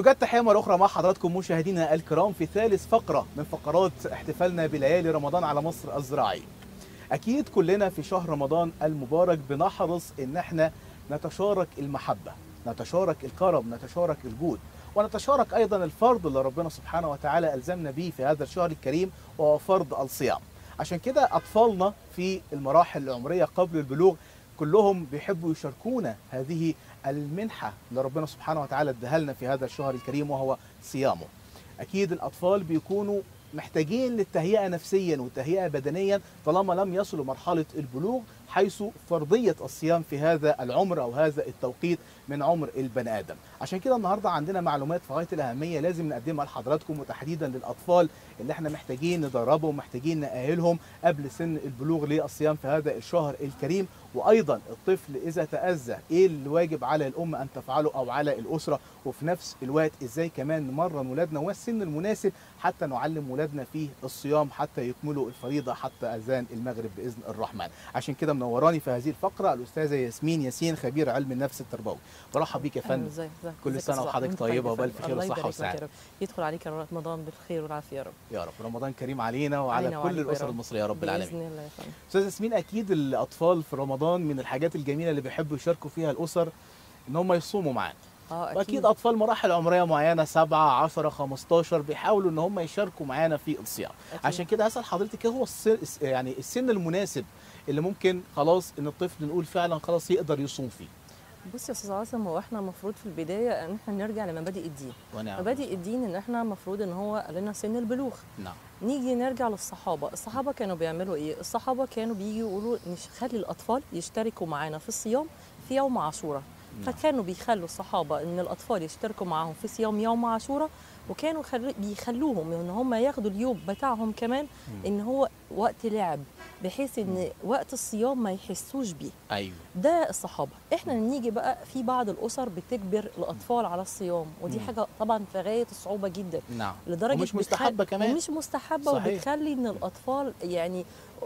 نجد تحية مرة أخرى مع حضراتكم مشاهدينا الكرام في ثالث فقرة من فقرات احتفالنا بليالي رمضان على مصر الزراعي. أكيد كلنا في شهر رمضان المبارك بنحرص إن احنا نتشارك المحبة، نتشارك الكرم، نتشارك الجود، ونتشارك أيضا الفرض اللي ربنا سبحانه وتعالى ألزمنا به في هذا الشهر الكريم وهو فرض الصيام. عشان كده أطفالنا في المراحل العمرية قبل البلوغ كلهم بيحبوا يشاركونا هذه المنحة اللي ربنا سبحانه وتعالى اداها لنا في هذا الشهر الكريم وهو صيامه. أكيد الأطفال بيكونوا محتاجين للتهيئة نفسيا والتهيئة بدنيا طالما لم يصلوا مرحلة البلوغ حيث فرضية الصيام في هذا العمر أو هذا التوقيت من عمر البني آدم عشان كده النهاردة عندنا معلومات في غاية الأهمية لازم نقدمها لحضراتكم وتحديدا للأطفال اللي احنا محتاجين ندربهم ومحتاجين نأهلهم قبل سن البلوغ للصيام في هذا الشهر الكريم وأيضا الطفل إذا تأذى إيه اللي واجب على الأم أن تفعله أو على الأسرة وفي نفس الوقت إزاي كمان نمرن ولادنا والسن المناسب حتى نعلم ولادنا فيه الصيام حتى يكملوا الفريضة حتى أذان المغرب بإذن الرحمن عشان كده منوراني في هذه الفقرة الأستاذة ياسمين ياسين خبير علم النفس التربوي برحب بيك يا فندم ازيك ازيك كل ازيك سنة يا صلاح؟ وحضرتك وانت طيبة يا وبألف فندم. خير الله وصحة يبارك لك وسعادة. يا رب. يدخل عليك رمضان بالخير والعافيه يا رب يا رب رمضان كريم علينا وعلى علينا كل وعليكم يا الأسر رب. المصرية يا رب العالمين باذن الله يا فندم استاذ ياسمين اكيد الاطفال في رمضان من الحاجات الجميله اللي بيحبوا يشاركوا فيها الاسر ان هم يصوموا معانا اه اكيد واكيد اطفال مراحل عمريه معينه 7 10 15 بيحاولوا ان هم يشاركوا معانا في الصيام أكيد. عشان كده هسال حضرتك ايه هو السن يعني السن المناسب اللي ممكن خلاص ان الطفل نقول فعلا خلاص يقدر يصوم فيه بص يا استاذ عاصم هو احنا المفروض في البدايه ان احنا نرجع لمبادئ الدين ونعم مبادئ الدين ان احنا المفروض ان هو قال لنا سن البلوغ نعم نيجي نرجع للصحابه الصحابه كانوا بيعملوا ايه الصحابه كانوا بيجوا يقولوا نخلي الاطفال يشتركوا معانا في الصيام في يوم عاشوراء نعم. فكانوا بيخلوا الصحابه ان الاطفال يشتركوا معاهم في صيام يوم عاشوراء وكانوا خل... بيخلوهم ان هم ياخدوا اليوم بتاعهم كمان ان هو وقت لعب بحيث ان وقت الصيام ما يحسوش بيه ايوه ده الصحابه احنا نيجي بقى في بعض الاسر بتجبر الاطفال على الصيام ودي مم. حاجه طبعا في غايه الصعوبه جدا نعم لدرجه ومش بتخل- مستحبة كمان. ومش مستحبه صحيح. وبتخلي ان الاطفال يعني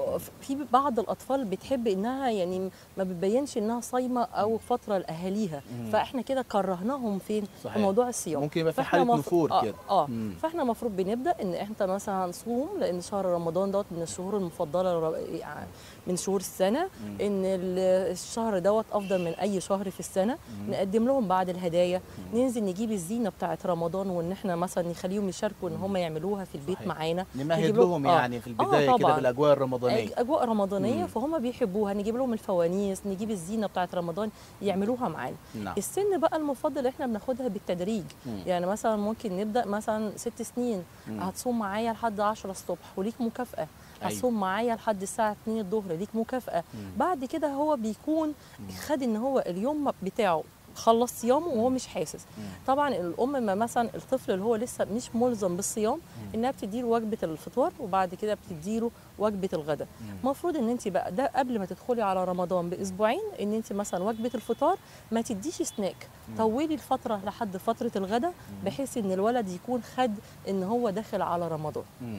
في بعض الاطفال بتحب انها يعني ما بتبينش انها صايمه او فتره لاهاليها مم. فاحنا كده كرهناهم فين صحيح. في موضوع الصيام ممكن يبقى في فإحنا حاله مف- نفور آه كده اه مم. فاحنا المفروض بنبدا ان احنا مثلا هنصوم لان شهر رمضان دوت من الشهور المفضله ر- يعني من شهور السنه مم. ان ال- الشهر دوت افضل من اي شهر في السنه مم. نقدم لهم بعد الهدايا ننزل نجيب الزينه بتاعه رمضان وان احنا مثلا نخليهم يشاركوا ان هم يعملوها في البيت صحيح. معانا نمهد نجيب لهم آه. يعني في البدايه كده طبعاً. بالاجواء الرمضانيه اجواء رمضانيه مم. فهم بيحبوها نجيب لهم الفوانيس نجيب الزينه بتاعه رمضان يعملوها معانا نعم السن بقى المفضل احنا بناخدها بالتدريج مم. يعني مثلا ممكن نبدا مثلا ست سنين مم. هتصوم معايا لحد 10 الصبح وليك مكافاه أيوة. هتصوم معايا لحد الساعه 2 الظهر ليك مكافاه مم. بعد كده هو بيكون خد ان هو اليوم بتاعه خلص صيامه وهو مش حاسس مم. طبعا الام ما مثلا الطفل اللي هو لسه مش ملزم بالصيام انها بتديله وجبه الفطار وبعد كده بتديله وجبه الغداء مم. المفروض ان انت بقى ده قبل ما تدخلي على رمضان باسبوعين ان انت مثلا وجبه الفطار ما تديش سناك طولي الفتره لحد فتره الغداء بحيث ان الولد يكون خد ان هو داخل على رمضان مم.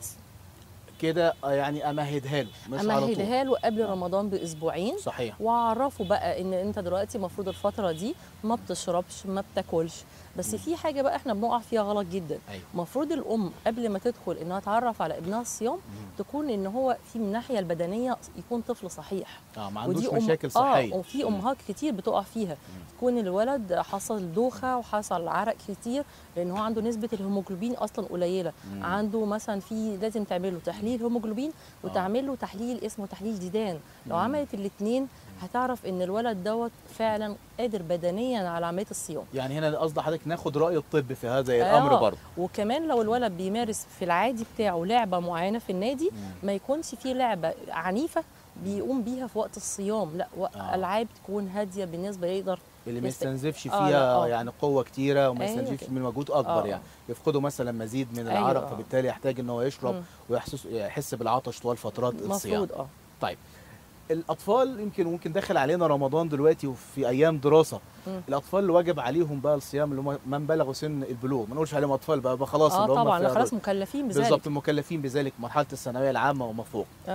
كده آه، يعني امهدها له مش على طول امهدها له قبل نعم. رمضان باسبوعين صحيح واعرفه بقى ان انت دلوقتي المفروض الفتره دي ما بتشربش ما بتاكلش بس في حاجه بقى احنا بنقع فيها غلط جدا ايوه المفروض الام قبل ما تدخل انها تعرف على ابنها الصيام تكون ان هو في من الناحيه البدنيه يكون طفل صحيح اه ما عندوش أم- مشاكل صحيه اه وفي مم. امهات كتير بتقع فيها تكون الولد حصل دوخه وحصل عرق كتير لان هو عنده نسبه الهيموجلوبين اصلا قليله مم. عنده مثلا في لازم تعمل له تحليل هيموجلوبين وتعمل له تحليل اسمه تحليل ديدان لو مم. عملت الاثنين هتعرف ان الولد دوت فعلا قادر بدنيا على عمليه الصيام يعني هنا قصد حضرتك ناخد راي الطب في هذا الامر آه، برضه وكمان لو الولد بيمارس في العادي بتاعه لعبه معينه في النادي ما يكونش فيه لعبه عنيفه بيقوم بيها في وقت الصيام لا و- آه. العاب تكون هاديه بالنسبه يقدر اللي ما يست- يستنزفش آه، فيها لا، آه. يعني قوه كتيره وما أيوة يستنزفش كده. من مجهود اكبر آه. يعني يفقدوا مثلا مزيد من أيوة، العرق آه. فبالتالي يحتاج ان هو يشرب مم. ويحسس يحس بالعطش طوال فترات الصيام المفروض اه طيب الاطفال يمكن ممكن داخل علينا رمضان دلوقتي وفي ايام دراسه مم. الاطفال اللي واجب عليهم بقى الصيام اللي هم من بلغوا سن البلوغ ما نقولش عليهم اطفال بقى, بقى خلاص اه اللي هم طبعا فيها لا خلاص دول. مكلفين بذلك بالظبط المكلفين بذلك مرحله الثانويه العامه وما فوق آه.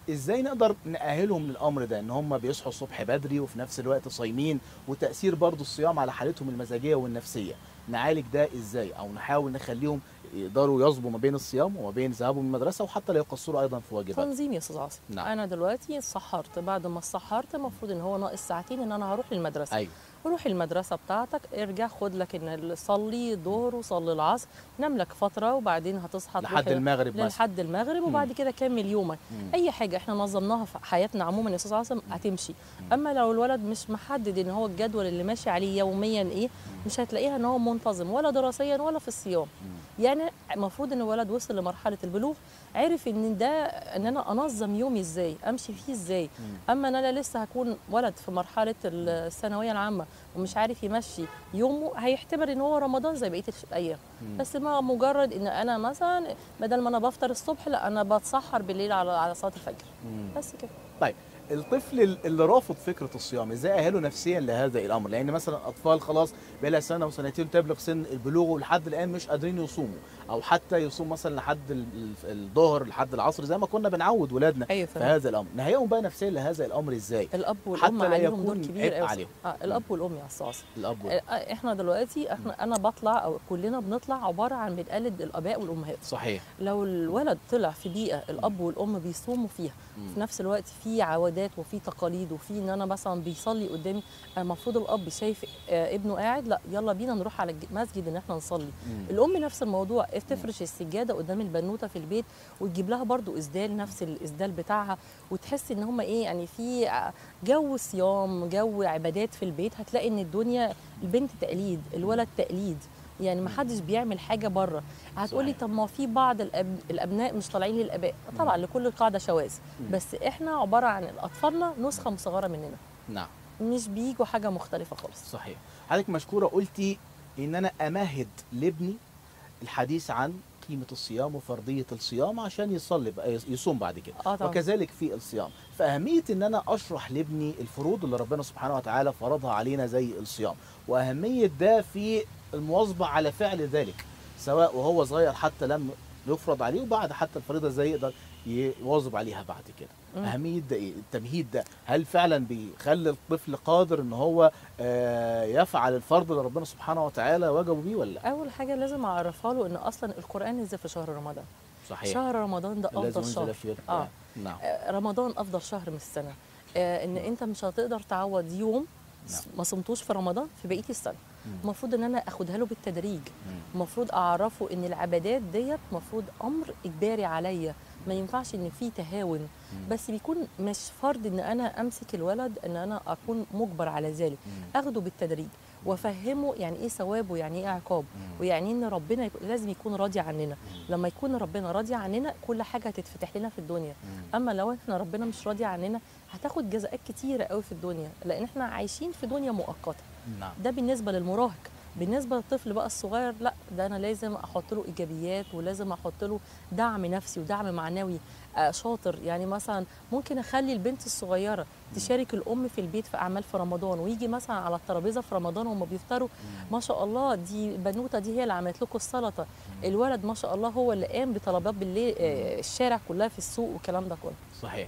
ازاي نقدر نأهلهم للامر ده ان هم بيصحوا الصبح بدري وفي نفس الوقت صايمين وتأثير برضو الصيام على حالتهم المزاجية والنفسية نعالج ده ازاي او نحاول نخليهم يقدروا يظبوا ما بين الصيام وما بين ذهابهم المدرسة وحتى لا يقصروا ايضا في واجباتهم تنظيم يا استاذ عاصم نعم. انا دلوقتي سحرت بعد ما سحرت المفروض ان هو ناقص ساعتين ان انا هروح المدرسه ايوه روح المدرسه بتاعتك ارجع خد لك ان صلي الظهر وصلي العصر نام لك فتره وبعدين هتصحى تروح لحد المغرب مثلا لحد المغرب وبعد كده كمل يومك مم. اي حاجه احنا نظمناها في حياتنا عموما يا استاذ عاصم هتمشي اما لو الولد مش محدد ان هو الجدول اللي ماشي عليه يوميا ايه مش هتلاقيها ان هو منتظم ولا دراسيا ولا في الصيام يعني المفروض ان الولد وصل لمرحله البلوغ عرف ان ده ان انا انظم يومي ازاي امشي فيه ازاي اما ان انا لسه هكون ولد في مرحله الثانويه العامه ومش عارف يمشي يومه هيعتبر ان هو رمضان زي بقيه الايام مم. بس ما مجرد ان انا مثلا بدل ما انا بفطر الصبح لا انا بتسحر بالليل على على صلاه الفجر مم. بس كده طيب الطفل ال- اللي رافض فكره الصيام ازاي اهله نفسيا لهذا الامر لان مثلا اطفال خلاص بقى لها سنه وسنتين تبلغ سن البلوغ ولحد الان مش قادرين يصوموا او حتى يصوم مثلا لحد ال- ال- الظهر لحد العصر زي ما كنا بنعود ولادنا ايوه في فهمت هذا الامر نهيهم بقى نفسيا لهذا الامر ازاي الاب والام حتى لا عليهم دور يكون كبير عبء قوي عليهم. اه الاب والام يا استاذ الاب آه، احنا دلوقتي احنا انا بطلع او كلنا بنطلع عباره عن بنقلد الاباء والامهات صحيح لو الولد طلع في بيئه الاب والام بيصوموا فيها مم. في نفس الوقت في عوادات وفي تقاليد وفي ان انا مثلا بيصلي قدامي المفروض الاب شايف آه، ابنه قاعد لا يلا بينا نروح على الج- المسجد ان احنا نصلي مم. الام نفس الموضوع تفرش السجاده قدام البنوته في البيت وتجيب لها برضو اسدال نفس الاسدال بتاعها وتحس ان هم ايه يعني في ع- جو صيام جو عبادات في البيت هتلاقي ان الدنيا البنت تقليد الولد تقليد يعني ما حدش بيعمل حاجه بره هتقولي صحيح. طب ما في بعض الأب... الابناء مش طالعين للاباء طبعا لكل قاعده شواذ مم. بس احنا عباره عن اطفالنا نسخه مصغره مننا نعم مش بيجوا حاجه مختلفه خالص صحيح حضرتك مشكوره قلتي ان انا امهد لابني الحديث عن قيمه الصيام وفرضيه الصيام عشان يصلي بقى يصوم بعد كده اه طبعا وكذلك في الصيام فأهمية إن أنا أشرح لابني الفروض اللي ربنا سبحانه وتعالى فرضها علينا زي الصيام وأهمية ده في المواظبة على فعل ذلك سواء وهو صغير حتى لم يفرض عليه وبعد حتى الفريضة ازاي يقدر يواظب عليها بعد كده مم. أهمية ده إيه؟ التمهيد ده هل فعلا بيخلي الطفل قادر إن هو آه، يفعل الفرض اللي ربنا سبحانه وتعالى وجبه بيه ولا لا؟ اول حاجه لازم اعرفها له ان اصلا القران نزل في شهر رمضان صحيح شهر رمضان ده الذي افضل أنزل شهر فيه القرآن. آه. نعم آه، رمضان افضل شهر من السنه آه، ان انت مش هتقدر تعوض يوم نعم. ما صمتوش في رمضان في بقيه السنه مم. المفروض ان انا اخدها له بالتدريج مم. المفروض اعرفه ان العبادات ديت المفروض امر اجباري عليا ما ينفعش ان في تهاون مم. بس بيكون مش فرض ان انا امسك الولد ان انا اكون مجبر على ذلك مم. اخده بالتدريج وافهمه يعني ايه ثواب ويعني ايه عقاب مم. ويعني ان ربنا يكون لازم يكون راضي عننا لما يكون ربنا راضي عننا كل حاجه هتتفتح لنا في الدنيا مم. اما لو احنا ربنا مش راضي عننا هتاخد جزاءات كتيره قوي في الدنيا لان احنا عايشين في دنيا مؤقته نعم ده بالنسبه للمراهق بالنسبه للطفل بقى الصغير لا ده انا لازم احط له ايجابيات ولازم احط له دعم نفسي ودعم معنوي آه شاطر يعني مثلا ممكن اخلي البنت الصغيره تشارك الام في البيت في اعمال في رمضان ويجي مثلا على الترابيزه في رمضان وهم بيفطروا ما شاء الله دي البنوته دي هي اللي عملت لكم السلطه الولد ما شاء الله هو اللي قام بطلبات بالليل آه الشارع كلها في السوق والكلام ده كله صحيح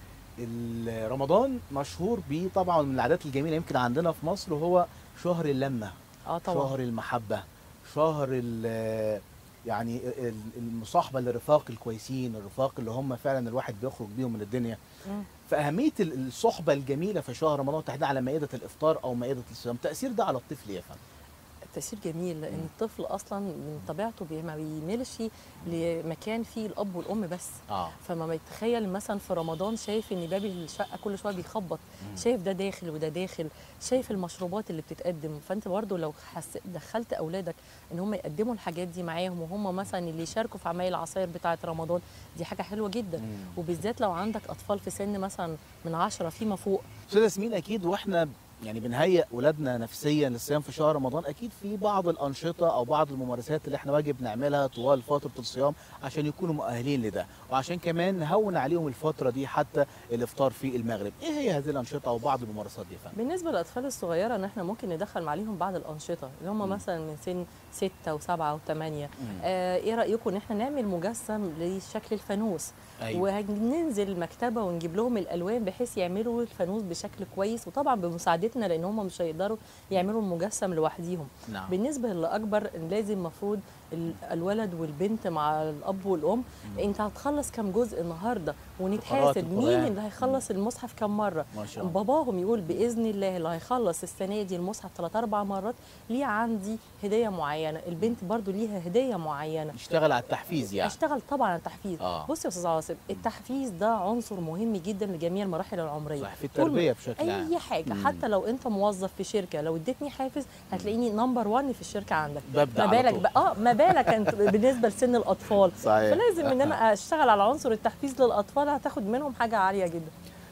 ال- رمضان مشهور بيه طبعا من العادات الجميله يمكن عندنا في مصر وهو شهر اللمه اه طبعا شهر المحبه شهر ال- يعني ال- المصاحبه للرفاق الكويسين الرفاق اللي هم فعلا الواحد بيخرج بيهم من الدنيا مم. فاهميه ال- الصحبه الجميله في شهر رمضان تحديدا على مائده الافطار او مائده الصيام تاثير ده على الطفل يا فندم تأثير جميل لأن مم. الطفل أصلا من طبيعته بي- ما بيميلش لمكان فيه الأب والأم بس اه فما بيتخيل مثلا في رمضان شايف ان باب الشقه كل شويه بيخبط مم. شايف ده داخل وده داخل شايف المشروبات اللي بتتقدم فانت برضو لو حس... دخلت اولادك ان هم يقدموا الحاجات دي معاهم وهم مثلا اللي يشاركوا في عمايل العصاير بتاعه رمضان دي حاجه حلوه جدا مم. وبالذات لو عندك اطفال في سن مثلا من عشرة فيما فوق استاذ ياسمين اكيد واحنا يعني بنهيئ ولادنا نفسيا للصيام في شهر رمضان اكيد في بعض الانشطه او بعض الممارسات اللي احنا واجب نعملها طوال فتره الصيام عشان يكونوا مؤهلين لده وعشان كمان نهون عليهم الفتره دي حتى الافطار في المغرب ايه هي هذه الانشطه او بعض الممارسات دي يا فندم بالنسبه للاطفال الصغيره ان احنا ممكن ندخل عليهم بعض الانشطه اللي هم مم. مثلا من سن ستة وسبعة وثمانية مم. آه ايه رايكم ان احنا نعمل مجسم لشكل الفانوس ايوه وهننزل المكتبه ونجيب لهم الالوان بحيث يعملوا الفانوس بشكل كويس وطبعا بمساعدتنا لان هم مش هيقدروا يعملوا المجسم لوحديهم نعم بالنسبه للاكبر لازم المفروض ال- الولد والبنت مع الاب والام مم. انت هتخلص كام جزء النهارده قراءة ونتحاسب مين القرآن. اللي هيخلص المصحف كام مره ما شاء الله باباهم يقول باذن الله اللي هيخلص السنه دي المصحف ثلاث اربع مرات ليه عندي هديه معينه البنت برضو ليها هديه معينه نشتغل على التحفيز يعني اشتغل طبعا على التحفيز اه بص يا استاذ عاصم التحفيز ده عنصر مهم جدا لجميع المراحل العمريه صح في طول ما- التربيه بشكل عام اي حاجه مم. حتى لو انت موظف في شركه لو اديتني حافز هتلاقيني نمبر 1 في الشركه عندك ببدا ما على بالك طول. بقى اه ما بالك انت بالنسبه لسن الاطفال صحيح فلازم ان انا اشتغل على عنصر التحفيز للاطفال هتاخد منهم حاجه عاليه جدا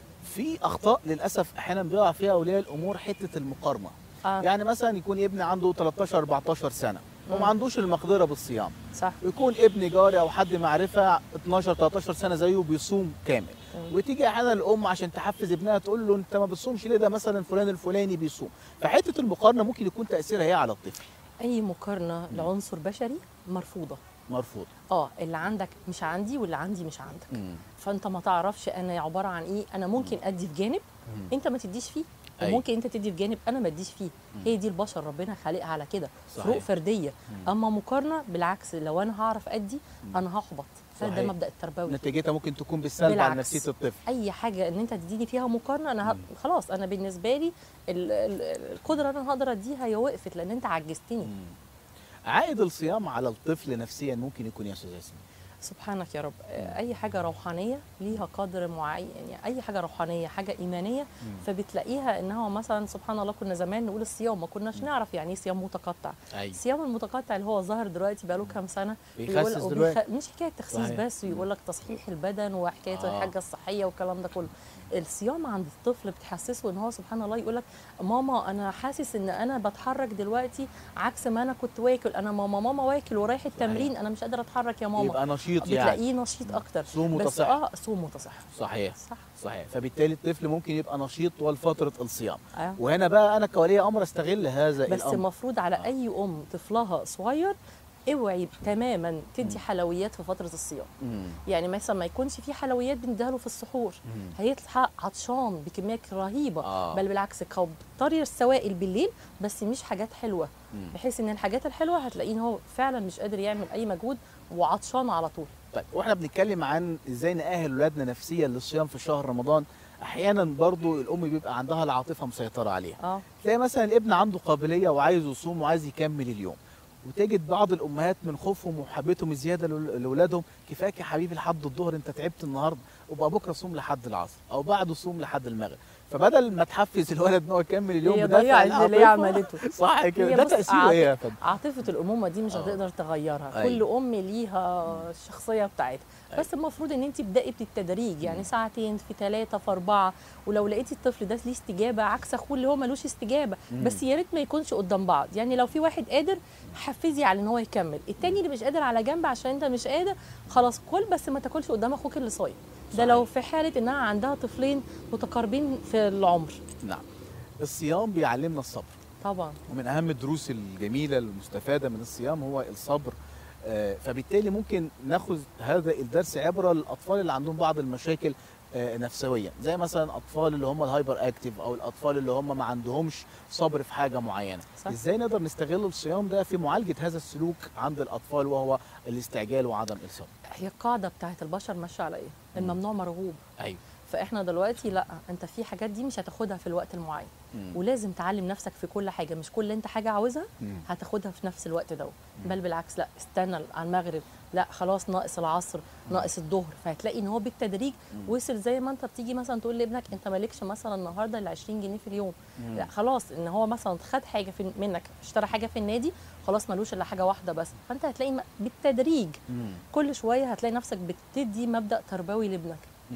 في اخطاء للاسف احيانا بيقع فيها اولياء الامور حته المقارنه اه يعني مثلا يكون ابني عنده 13 14 سنه وما مم. عندوش المقدره بالصيام صح ويكون ابن جاري او حد معرفه 12 13 سنه زيه بيصوم كامل مم. وتيجي احيانا الام عشان تحفز ابنها تقول له انت ما بتصومش ليه ده مثلا فلان الفلاني بيصوم فحته المقارنه ممكن يكون تاثيرها ايه على الطفل اي مقارنه لعنصر بشري مرفوضه مرفوض اه اللي عندك مش عندي واللي عندي مش عندك مم. فانت ما تعرفش انا عباره عن ايه انا ممكن ادي في جانب مم. انت ما تديش فيه أيوة. وممكن انت تدي في جانب انا ما اديش فيه مم. هي دي البشر ربنا خالقها على كده صحيح. فروق فرديه مم. اما مقارنه بالعكس لو انا هعرف ادي مم. انا هحبط ده صحيح. مبدا التربوي نتيجتها ممكن تكون بالسلب على بالعكس. نفسيه الطفل اي حاجه ان انت تديني فيها مقارنه انا ه... مم. خلاص انا بالنسبه لي ال... ال... القدره اللي انا هقدر اديها هي وقفت لان انت عجزتني مم. عائد الصيام على الطفل نفسيا ممكن يكون يا استاذ ياسمين سبحانك يا رب اي حاجه روحانيه ليها قدر معين يعني اي حاجه روحانيه حاجه ايمانيه مم. فبتلاقيها ان هو مثلا سبحان الله كنا زمان نقول الصيام ما كناش نعرف يعني ايه صيام متقطع ايوه الصيام المتقطع اللي هو ظاهر دلوقتي بقاله كام سنه بيخسس وبيخ- دلوقتي مش حكايه تخسيس صحيح. بس ويقول لك تصحيح البدن وحكايه آه. الحاجه الصحيه والكلام ده كله الصيام عند الطفل بتحسسه ان هو سبحان الله يقول لك ماما انا حاسس ان انا بتحرك دلوقتي عكس ما انا كنت واكل انا ماما ماما واكل ورايح التمرين انا مش قادره اتحرك يا ماما يبقى نشيط يعني بتلاقيه نشيط اكتر صوم بس وتصح اه صوم وتصح صحيح صح صحيح فبالتالي الطفل ممكن يبقى نشيط طوال فتره الصيام آه. وهنا بقى انا كولي امر استغل هذا بس الامر المفروض على آه. اي ام طفلها صغير اوعي تماما تدي مم. حلويات في فتره الصيام مم. يعني مثلا ما يكونش في حلويات بنديها له في السحور مم. هيطلع عطشان بكميات رهيبه آه. بل بالعكس كتري السوائل بالليل بس مش حاجات حلوه مم. بحيث ان الحاجات الحلوه هتلاقيه إن هو فعلا مش قادر يعمل اي مجهود وعطشان على طول طيب واحنا بنتكلم عن ازاي نأهل ولادنا نفسيا للصيام في شهر رمضان احيانا برضو الام بيبقى عندها العاطفه مسيطره عليها اه تلاقي مثلا الابن عنده قابليه وعايز يصوم وعايز يكمل اليوم وتجد بعض الامهات من خوفهم ومحبتهم الزياده لول- لاولادهم كفاك يا حبيبي لحد الظهر انت تعبت النهارده وبقى بكره صوم لحد العصر او بعده صوم لحد المغرب فبدل ما تحفز الولد ان هو يكمل اليوم هي بدافع ضيعت اللي هي العاطفة، عملته صح كده هي ده بص تاثيره عاط- ايه يا فندم عاطفه الامومه دي مش آه. هتقدر تغيرها أيوة. كل ام ليها الشخصيه بتاعتها بس المفروض ان انت تبداي بالتدريج يعني ساعتين في ثلاثه في اربعه ولو لقيتي الطفل ده ليه استجابه عكس اخوه اللي هو ملوش استجابه مم. بس يا ريت ما يكونش قدام بعض يعني لو في واحد قادر حفزي على ان هو يكمل التاني اللي مش قادر على جنب عشان انت مش قادر خلاص كل بس ما تاكلش قدام اخوك اللي صايم ده صحيح. لو في حاله انها عندها طفلين متقاربين في العمر نعم الصيام بيعلمنا الصبر طبعا ومن اهم الدروس الجميله المستفاده من الصيام هو الصبر آه، فبالتالي ممكن ناخذ هذا الدرس عبره للاطفال اللي عندهم بعض المشاكل آه، نفسويه زي مثلا اطفال اللي هم الهايبر اكتيف او الاطفال اللي هم ما عندهمش صبر في حاجه معينه صح. ازاي نقدر نستغل الصيام ده في معالجه هذا السلوك عند الاطفال وهو الاستعجال وعدم الصبر هي القاعده بتاعت البشر ماشيه على ايه الممنوع مرغوب ايوه فاحنا دلوقتي لا انت في حاجات دي مش هتاخدها في الوقت المعين مم. ولازم تعلم نفسك في كل حاجه مش كل انت حاجه عاوزها مم. هتاخدها في نفس الوقت ده بل بالعكس لا استنى على المغرب لا خلاص ناقص العصر ناقص الظهر فهتلاقي ان هو بالتدريج مم. وصل زي ما انت بتيجي مثلا تقول لابنك انت مالكش مثلا النهارده ال 20 جنيه في اليوم مم. لا خلاص ان هو مثلا خد حاجه في منك اشترى حاجه في النادي خلاص ملوش الا حاجه واحده بس فانت هتلاقي م- بالتدريج مم. كل شويه هتلاقي نفسك بتدي مبدا تربوي لابنك مم.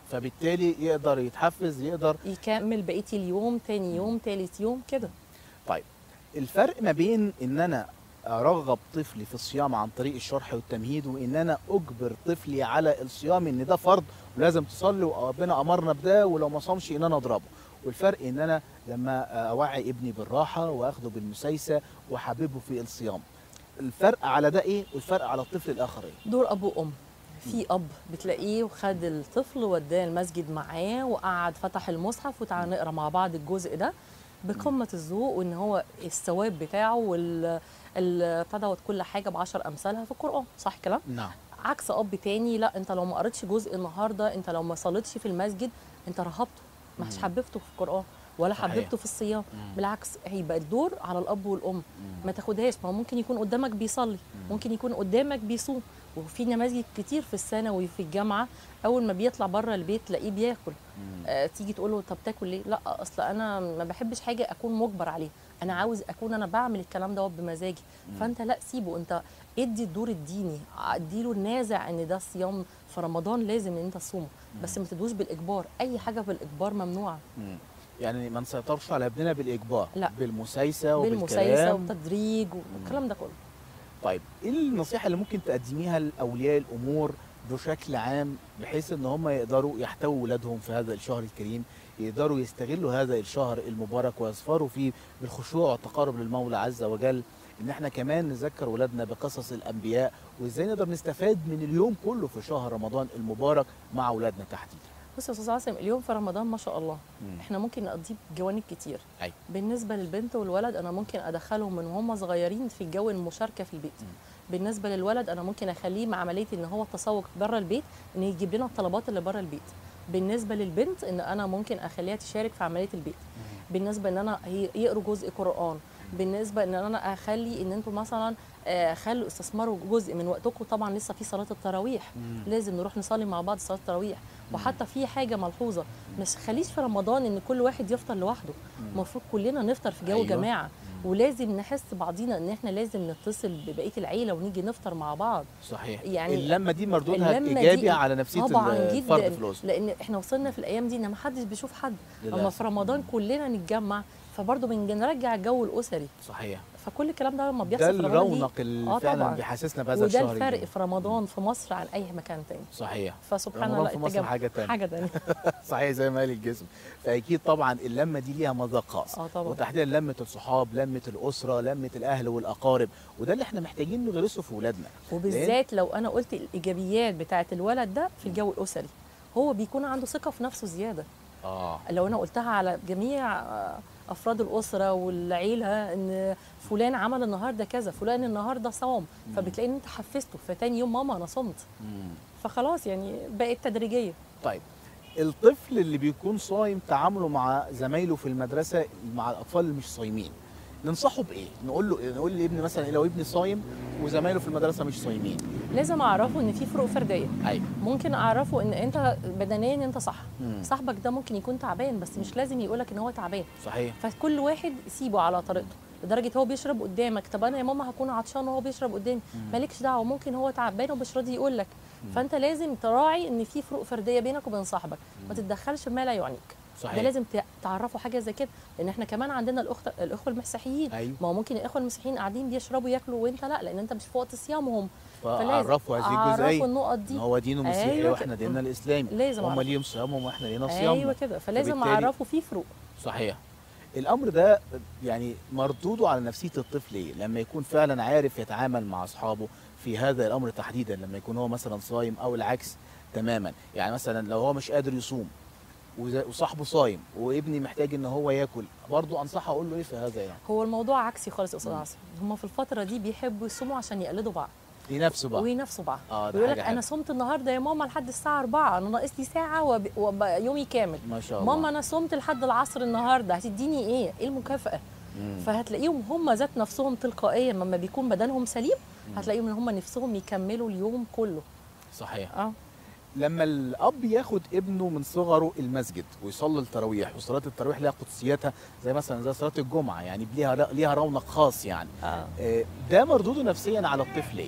فبالتالي يقدر يتحفز يقدر يكمل بقيه اليوم تاني يوم تالت يوم كده طيب الفرق ما بين ان انا ارغب طفلي في الصيام عن طريق الشرح والتمهيد وان انا اجبر طفلي على الصيام ان ده فرض ولازم تصلي وربنا امرنا بده ولو ما صامش ان انا اضربه والفرق ان انا لما اوعي ابني بالراحه واخده بالمسايسه واحببه في الصيام الفرق على ده ايه والفرق على الطفل الاخر ايه دور اب وام في اب بتلاقيه وخد الطفل وداه المسجد معاه وقعد فتح المصحف وتعالى نقرا مع بعض الجزء ده بقمه الذوق وان هو الثواب بتاعه وال ال- بتاع دوت كل حاجه بعشر امثالها في القران صح كلام نعم عكس اب تاني لا انت لو ما قريتش جزء النهارده انت لو ما صليتش في المسجد انت رهبته مش مم. حببته في القران ولا صحيح. حببته في الصيام مم. بالعكس هيبقى الدور على الاب والام مم. ما تاخدهاش ما هو ممكن يكون قدامك بيصلي ممكن يكون قدامك بيصوم وفي نماذج كتير في الثانوي في الجامعه اول ما بيطلع بره البيت تلاقيه بياكل مم. آه تيجي تقول له طب تاكل ليه لا اصل انا ما بحبش حاجه اكون مجبر عليه انا عاوز اكون انا بعمل الكلام دوت بمزاجي فانت لا سيبه انت ادي الدور الديني اديله النازع ان ده صيام في رمضان لازم ان انت تصومه بس ما تدوش بالاجبار اي حاجه بالاجبار ممنوعه مم. يعني ما نسيطرش على ابننا بالاجبار لا. بالمسايسه بالمسايسه وبالكلام والتدريج والكلام ده كله طيب ايه النصيحه اللي ممكن تقدميها لاولياء الامور بشكل عام بحيث ان هم يقدروا يحتووا ولادهم في هذا الشهر الكريم يقدروا يستغلوا هذا الشهر المبارك ويظفروا فيه بالخشوع والتقرب للمولى عز وجل ان احنا كمان نذكر ولادنا بقصص الانبياء وازاي نقدر نستفاد من اليوم كله في شهر رمضان المبارك مع اولادنا تحديدا بص يا استاذ عاصم اليوم في رمضان ما شاء الله مم. احنا ممكن نقضيه بجوانب كتير أيوة. بالنسبه للبنت والولد انا ممكن ادخلهم من هم صغيرين في جو المشاركه في البيت مم. بالنسبه للولد انا ممكن اخليه مع عمليه ان هو التسوق بره البيت ان يجيب لنا الطلبات اللي بره البيت بالنسبه للبنت ان انا ممكن اخليها تشارك في عمليه البيت بالنسبه ان انا هي- يقروا جزء قران بالنسبه ان انا اخلي ان انتوا مثلا آه، خلوا استثمروا جزء من وقتكم طبعا لسه في صلاه التراويح مم. لازم نروح نصلي مع بعض صلاه التراويح وحتى في حاجه ملحوظه مش خليش في رمضان ان كل واحد يفطر لوحده المفروض كلنا نفطر في جو أيوة. أيوة. جماعه ولازم نحس بعضينا ان احنا لازم نتصل ببقيه العيله ونيجي نفطر مع بعض صحيح يعني اللمه دي مردودها اللمة ايجابي دي على نفسيه طبعا الفرد جدا في الاسره لان احنا وصلنا في الايام دي ان ما حدش بيشوف حد اما للأسف. في رمضان كلنا نتجمع فبرضه بنرجع الجو الاسري صحيح فكل الكلام ده لما بيحصل ده في رمضان دي- الرونق اللي آه فعلا طبعاً. بيحسسنا بهذا وده الشهر الفرق الجميل. في رمضان في مصر عن اي مكان تاني صحيح فسبحان رمضان الله في مصر التجمع- حاجة تانية. حاجه تانية صحيح زي ما قال الجسم فاكيد طبعا اللمه دي ليها مذاق خاص اه طبعا وتحديدا لمه الصحاب لمه الاسره لمه الاهل والاقارب وده اللي احنا محتاجين نغرسه في اولادنا وبالذات لو انا قلت الايجابيات بتاعه الولد ده في الجو الاسري هو بيكون عنده ثقه في نفسه زياده اه لو انا قلتها على جميع آه، افراد الاسره والعيله ان فلان عمل النهارده كذا فلان النهارده صام فبتلاقي ان انت حفزته فتاني يوم ماما انا صمت مم. فخلاص يعني بقت تدريجيه طيب الطفل اللي بيكون صايم تعامله مع زمايله في المدرسه مع الاطفال اللي مش صايمين ننصحه بايه نقول له نقول لابني مثلا لو ابني صايم وزمايله في المدرسه مش صايمين لازم اعرفه ان في فروق فرديه ايوه ممكن اعرفه ان انت بدنيا انت صح مم. صاحبك ده ممكن يكون تعبان بس مش لازم يقولك ان هو تعبان صحيح فكل واحد سيبه على طريقته لدرجه هو بيشرب قدامك طب انا يا ماما هكون عطشان وهو بيشرب قدامي مالكش دعوه ممكن هو تعبان ومش راضي يقول لك فانت لازم تراعي ان في فروق فرديه بينك وبين صاحبك ما تتدخلش ما لا يعنيك صحيح ده لازم ت- تعرفوا حاجه زي كده لان احنا كمان عندنا الاخت الاخوه المسيحيين ايوه ما هو ممكن الاخوه المسيحيين قاعدين بيشربوا ياكلوا وانت لا لان انت مش في وقت صيامهم فعرفوا هذه عرفوا الجزئيه النقط دي ان هو دينه مسيحي أيوة واحنا كده. ديننا الاسلامي لازم هم أعرف. ليهم صيامهم واحنا لينا صيامنا ايوه كده فلازم فبالتالي- اعرفه في فروق صحيح الامر ده يعني مردوده على نفسيه الطفل ايه لما يكون فعلا عارف يتعامل مع اصحابه في هذا الامر تحديدا لما يكون هو مثلا صايم او العكس تماما يعني مثلا لو هو مش قادر يصوم وز- وصاحبه صايم وابني محتاج ان هو ياكل برضه انصحه اقول له ايه في هذا يعني هو الموضوع عكسي خالص يا استاذ عاصم هم في الفتره دي بيحبوا يصوموا عشان يقلدوا بعض لنفسه بقى وينافسوا بعض اه ده يقول حاجه لك حلوة. انا صمت النهارده يا ماما لحد الساعه 4 انا ناقص لي ساعه وب- وابقى يومي كامل ما شاء الله ماما انا صمت لحد العصر النهارده هتديني ايه ايه المكافاه مم. فهتلاقيهم هم ذات نفسهم تلقائيا لما بيكون بدنهم سليم هتلاقيهم ان هم نفسهم يكملوا اليوم كله صحيح اه لما الاب ياخد ابنه من صغره المسجد ويصلي التراويح وصلاه التراويح لها قدسيتها زي مثلا زي صلاه الجمعه يعني ليها ليها رونق خاص يعني اه آه، ده مردوده نفسيا على الطفل ايه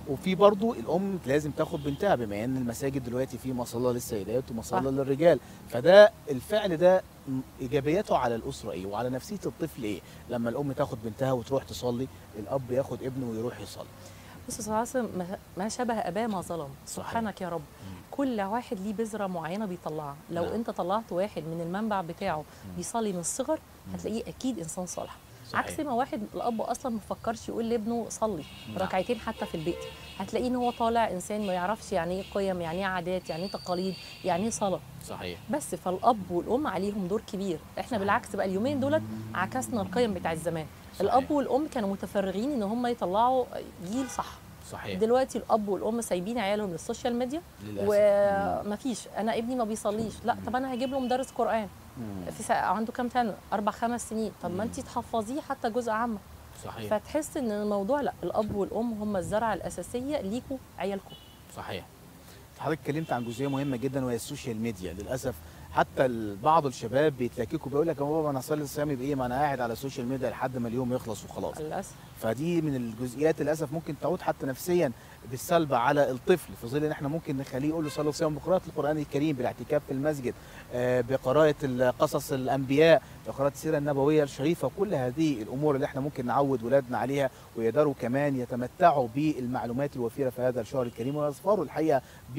وفي برضو الام لازم تاخد بنتها بما ان المساجد دلوقتي في مصلى للسيدات ومصلى صح. للرجال فده الفعل ده م- ايجابياته على الاسره ايه وعلى نفسيه الطفل ايه لما الام تاخد بنتها وتروح تصلي الاب ياخد ابنه ويروح يصلي بص صلى الله عليه وسلم ما- ما شبه اباه ما ظلم صحيح. سبحانك يا رب كل واحد ليه بذره معينه بيطلعها لو نعم. انت طلعت واحد من المنبع بتاعه بيصلي من الصغر هتلاقيه اكيد انسان صالح صحيح. عكس ما واحد الاب اصلا ما فكرش يقول لابنه صلي نعم. ركعتين حتى في البيت هتلاقيه ان هو طالع انسان ما يعرفش يعني ايه قيم يعني ايه عادات يعني ايه تقاليد يعني ايه صلاه صحيح بس فالاب والام عليهم دور كبير احنا بالعكس بقى اليومين دولت عكسنا القيم بتاع الزمان صحيح. الاب والام كانوا متفرغين ان هم يطلعوا جيل صح صحيح دلوقتي الاب والام سايبين عيالهم للسوشيال ميديا للأسف. ومفيش انا ابني ما بيصليش لا طب انا هجيب له مدرس قران مم. في سا... عنده كام سنه اربع خمس سنين طب ما انت تحفظيه حتى جزء عامه صحيح فتحس ان الموضوع لا الاب والام هم الزرعه الاساسيه ليكوا عيالكم صحيح حضرتك اتكلمت عن جزئيه مهمه جدا وهي السوشيال ميديا للاسف حتى ال- بعض الشباب بيتلككوا بيقول لك يا بابا انا اصلي الصيام بايه ما انا قاعد على السوشيال ميديا لحد ما اليوم يخلص وخلاص للاسف فدي من الجزئيات للاسف ممكن تعود حتى نفسيا بالسلب على الطفل في ظل ان احنا ممكن نخليه يقول له صلاه وصيام بقراءه القران الكريم بالاعتكاف في المسجد آه، بقراءه ال- قصص الانبياء بقراءه السيره النبويه الشريفه كل هذه الامور اللي احنا ممكن نعود ولادنا عليها ويقدروا كمان يتمتعوا بالمعلومات الوفيره في هذا الشهر الكريم ويظفروا الحقيقه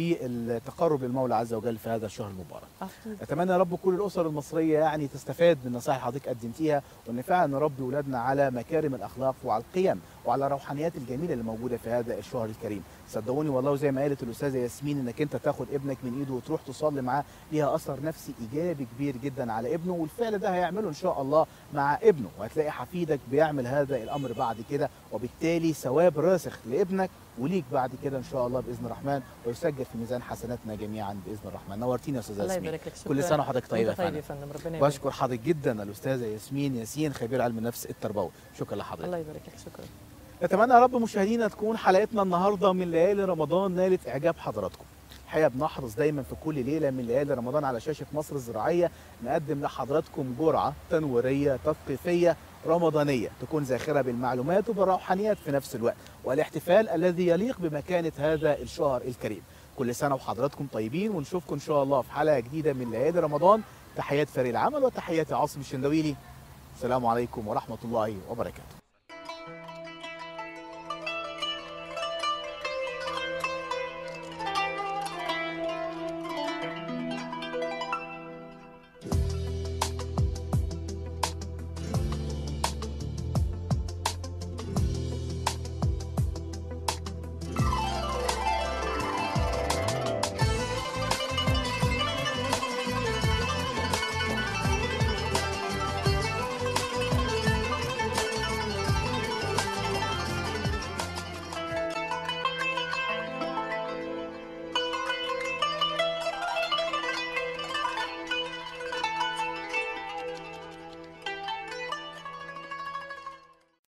بالتقرب للمولى عز وجل في هذا الشهر المبارك أكيد. اتمنى يا رب كل الاسر المصريه يعني تستفاد من نصائح حضرتك قدمتيها وان فعلا نربي ولادنا على مكارم الاخلاق وعلى القيم وعلى الروحانيات الجميله اللي موجوده في هذا الشهر الكريم صدقوني والله زي ما قالت الاستاذه ياسمين انك انت تاخد ابنك من ايده وتروح تصلي معاه ليها اثر نفسي ايجابي كبير جدا على ابنه والفعل ده هيعمله ان شاء الله مع ابنه وهتلاقي حفيدك بيعمل هذا الامر بعد كده وبالتالي ثواب راسخ لابنك وليك بعد كده ان شاء الله باذن الرحمن ويسجل في ميزان حسناتنا جميعا باذن الرحمن نورتينا يا استاذه الله ياسمين يبارك لك كل شكراً. سنه وحضرتك طيبه يا وأنت طيب فندم يا فندم ربنا يبارك بشكر حضرتك جدا الاستاذه ياسمين ياسين خبير علم النفس التربوي شكرا لحضرتك الله يبارك لك شكرا نتمنى يا رب مشاهدينا تكون حلقتنا النهارده من ليالي رمضان نالت اعجاب حضراتكم الحقيقه بنحرص دايما في كل ليله من ليالي رمضان على شاشه مصر الزراعيه نقدم لحضراتكم جرعه تنويريه تثقيفيه رمضانيه تكون زاخره بالمعلومات وبالروحانيات في نفس الوقت والاحتفال الذي يليق بمكانه هذا الشهر الكريم كل سنه وحضراتكم طيبين ونشوفكم ان شاء الله في حلقه جديده من ليالي رمضان تحيات فريق العمل وتحياتي عاصم الشندويلي السلام عليكم ورحمه الله وبركاته